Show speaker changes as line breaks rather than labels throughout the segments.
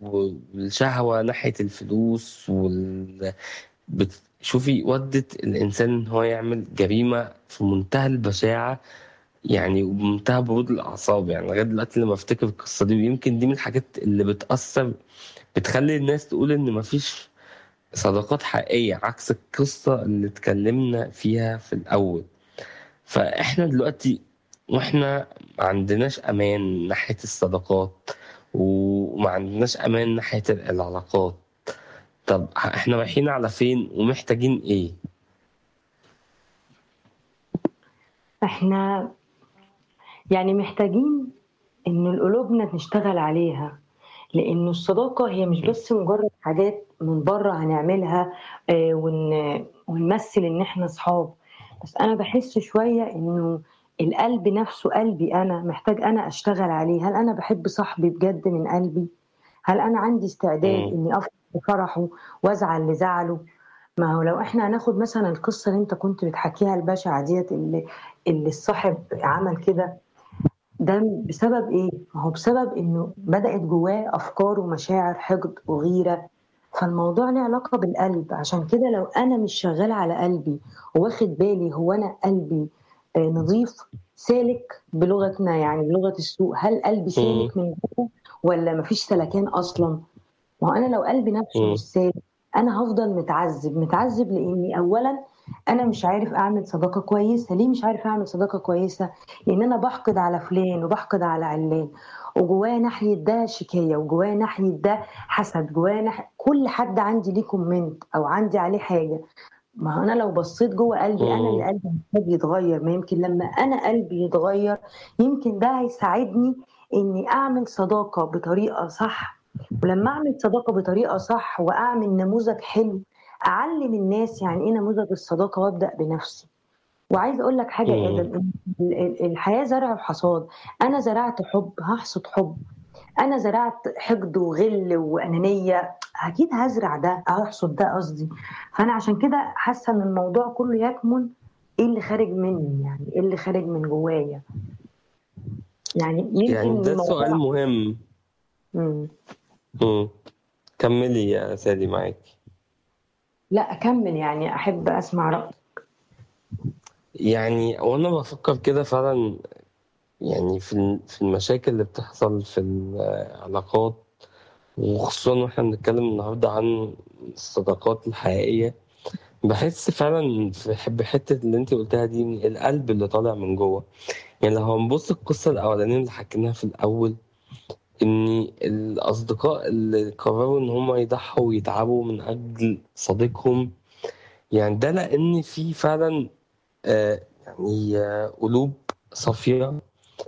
والشهوة ناحية الفلوس وال بت- شوفي ودت الإنسان إن هو يعمل جريمة في منتهى البشاعة يعني وبمنتهى برود الأعصاب يعني لغاية دلوقتي لما أفتكر القصة دي ويمكن دي من الحاجات اللي بتأثر بتخلي الناس تقول إن مفيش صداقات حقيقية عكس القصة اللي اتكلمنا فيها في الأول فإحنا دلوقتي وإحنا ما عندناش أمان ناحية الصداقات وما عندناش أمان ناحية العلاقات طب إحنا رايحين على فين ومحتاجين إيه؟
احنا يعني محتاجين ان قلوبنا نشتغل عليها لانه الصداقه هي مش بس مجرد حاجات من بره هنعملها آه، ون- ونمثل ان احنا اصحاب بس انا بحس شويه انه القلب نفسه قلبي انا محتاج انا اشتغل عليه هل انا بحب صاحبي بجد من قلبي هل انا عندي استعداد
مم.
اني افرح بفرحه وازعل لزعله ما هو لو احنا هناخد مثلا القصه اللي انت كنت بتحكيها البشعه ديت اللي اللي الصاحب عمل كده ده بسبب ايه؟ ما هو بسبب انه بدأت جواه افكار ومشاعر حقد وغيره فالموضوع له علاقه بالقلب عشان كده لو انا مش شغال على قلبي واخد بالي هو انا قلبي آه، نظيف سالك بلغتنا يعني بلغه السوق هل قلبي سالك من جوه ولا مفيش سلكان اصلا؟ ما هو انا لو قلبي نفسه
مم.
مش سالك انا هفضل متعذب متعذب لاني اولا انا مش عارف اعمل صداقه كويسه ليه مش عارف اعمل صداقه كويسه لان انا بحقد على فلان وبحقد على علان وجوايا ناحيه ده شكايه وجوايا ناحيه ده حسد جوايا ناحية كل حد عندي ليه كومنت او عندي عليه حاجه ما هو انا لو بصيت جوه قلبي انا اللي
مم.
قلبي محتاج يتغير ما يمكن لما انا قلبي يتغير يمكن ده هيساعدني اني اعمل صداقه بطريقه صح ولما اعمل صداقه بطريقه صح واعمل نموذج حلو اعلم الناس يعني ايه نموذج الصداقه وابدا بنفسي وعايز اقول لك حاجه يا
مم.
ادم إن ال- ال- الحياه زرع وحصاد انا زرعت حب هحصد حب انا زرعت حقد وغل وانانيه اكيد هزرع ده هحصد ده قصدي فانا عشان كده حاسه ان الموضوع كله يكمن ايه اللي خارج مني يعني ايه اللي خارج من جوايا يعني
يعني
يمكن
ده سؤال
الموضوع
مهم
مم.
مم. كملي يا سادي معاكي
لا اكمل يعني احب اسمع رايك
يعني وانا بفكر كده فعلا يعني في الم- في المشاكل اللي بتحصل في العلاقات وخصوصا واحنا بنتكلم النهارده عن الصداقات الحقيقية بحس فعلا في ح- بحتة اللي انت قلتها دي من القلب اللي طالع من جوه يعني لو هنبص القصة الأولانية اللي حكيناها في الأول إن الأصدقاء اللي قرروا إن هم يضحوا ويتعبوا من أجل صديقهم يعني ده لأن في فعلا آه يعني آه قلوب صافية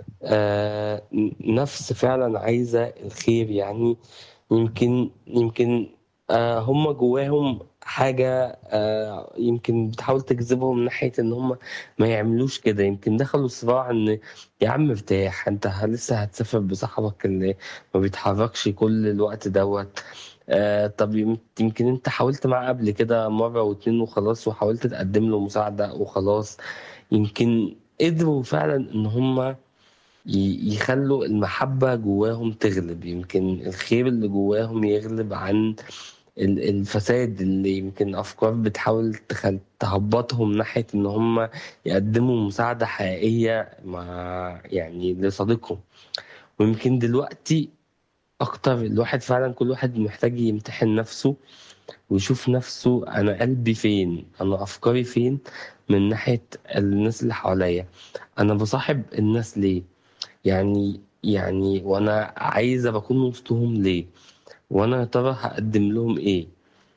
آه نفس فعلا عايزة الخير يعني يمكن يمكن آه هم جواهم حاجة آه يمكن بتحاول تجذبهم ناحية إن هم ما يعملوش كده يمكن دخلوا صراع إن يا عم ارتاح أنت ه- لسه هتسافر بصاحبك اللي ما بيتحركش كل الوقت دوت آه طب يم- يمكن أنت حاولت معاه قبل كده مرة واتنين وخلاص وحاولت تقدم له مساعدة وخلاص يمكن قدروا فعلا إن هم ي- يخلوا المحبة جواهم تغلب يمكن الخير اللي جواهم يغلب عن ال- الفساد اللي يمكن أفكار بتحاول تخل... تهبطهم ناحية إن هم يقدموا مساعدة حقيقية مع يعني لصديقهم ويمكن دلوقتي أكتر الواحد فعلا كل واحد محتاج يمتحن نفسه ويشوف نفسه أنا قلبي فين أنا أفكاري فين من ناحية الناس اللي حواليا أنا بصاحب الناس ليه يعني يعني وانا عايزه بكون وسطهم ليه وانا يا ترى هقدم لهم ايه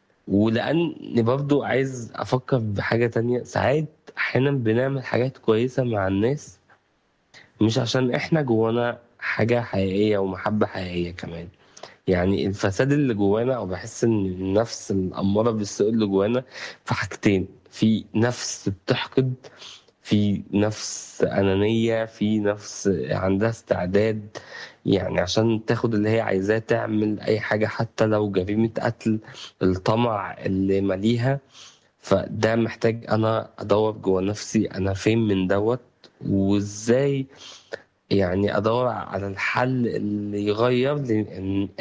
ولان برضو عايز افكر بحاجه تانية ساعات احيانا بنعمل حاجات كويسه مع الناس مش عشان احنا جوانا حاجه حقيقيه ومحبه حقيقيه كمان يعني الفساد اللي جوانا او بحس ان النفس الاماره بالسوء اللي جوانا في حاجتين في نفس بتحقد في نفس أنانية في نفس عندها استعداد يعني عشان تاخد اللي هي عايزاه تعمل أي حاجة حتى لو جريمة قتل الطمع اللي مليها فده محتاج أنا أدور جوا نفسي أنا فين من دوت وإزاي يعني أدور على الحل اللي يغير لي